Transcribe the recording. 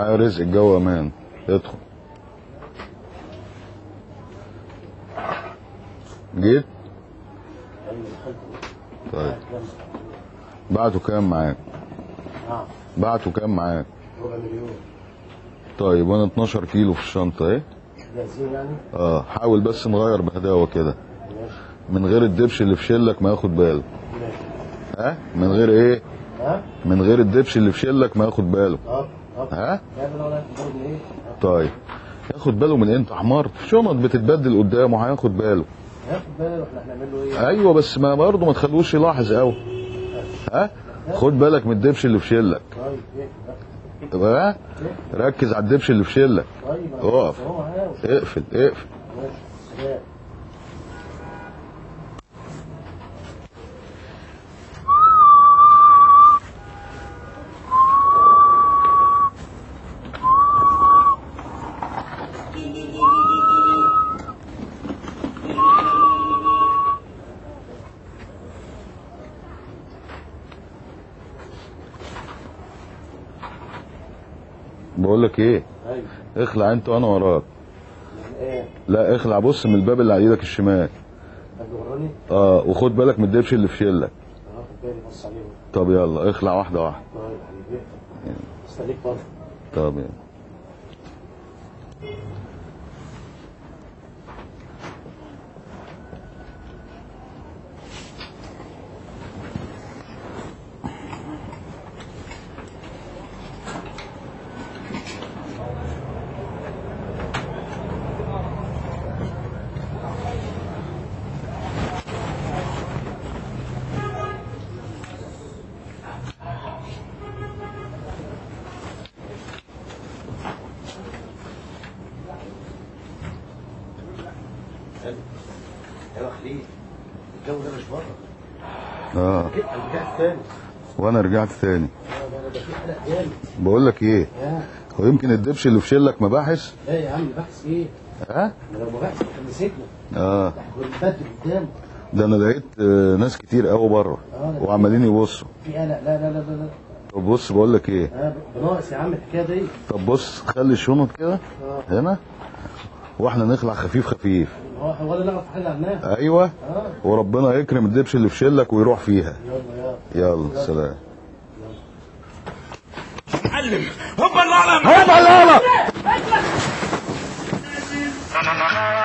تعالى رزق الجو امان ادخل جيت طيب بعته كام معاك نعم بعته كام معاك ربع مليون طيب وانا 12 كيلو في الشنطه ايه جاهزين يعني اه حاول بس نغير بهداوه كده ماشي من غير الدبش اللي في شلك ما ياخد باله ماشي ها من غير ايه ها من غير الدبش اللي في شلك ما ياخد باله طب طب ها لا لا ولا تاخد من ايه طيب ياخد باله من انت حمار شنط بتتبدل قدامه هياخد باله ياخد باله احنا هنعمل له ايه ايوه بس ما برضه ما تخلوش يلاحظ قوي ها خد بالك من الدبش اللي في شلك طيب ايه ها ركز على الدبش اللي في شلك طيب أنا اقف. هو عاوز اقفل اقفل ماشي سلام بقول لك ايه ايوه اخلع انت وانا وراك من ايه لا اخلع بص من الباب اللي على ايدك الشمال حد وراني اه وخد بالك من الدبش اللي في شلك انا واخد بالي بص عليه طب يلا اخلع واحده واحده طيب حبيبي استنيك برضه طب يلا يا خليل الجو ده مش بره اه جيت انا رجعت تاني وانا رجعت تاني اه ده انا ده في حلق جامد بقول لك ايه يا هو يمكن الدبش اللي في شلك مباحث لا يا عم بحث ايه ها انا لو ما بحث كان مسكنا اه ده احنا بنبدل قدامه ده انا لقيت آه، ناس كتير قوي بره اه ده وعمالين يبصوا في قلق لا لا لا لا لا طب بص بقول لك ايه اه بناقص يا عم الحكايه دي طب بص خلي الشنط كده اه هنا واحنا نخلع خفيف خفيف هو ولا نعرف حاجه عنها ايوه اه وربنا يكرم الدبش اللي في شلك ويروح فيها يلا يلا يلا سلام علم هوبا لا لا هيبقى لا لا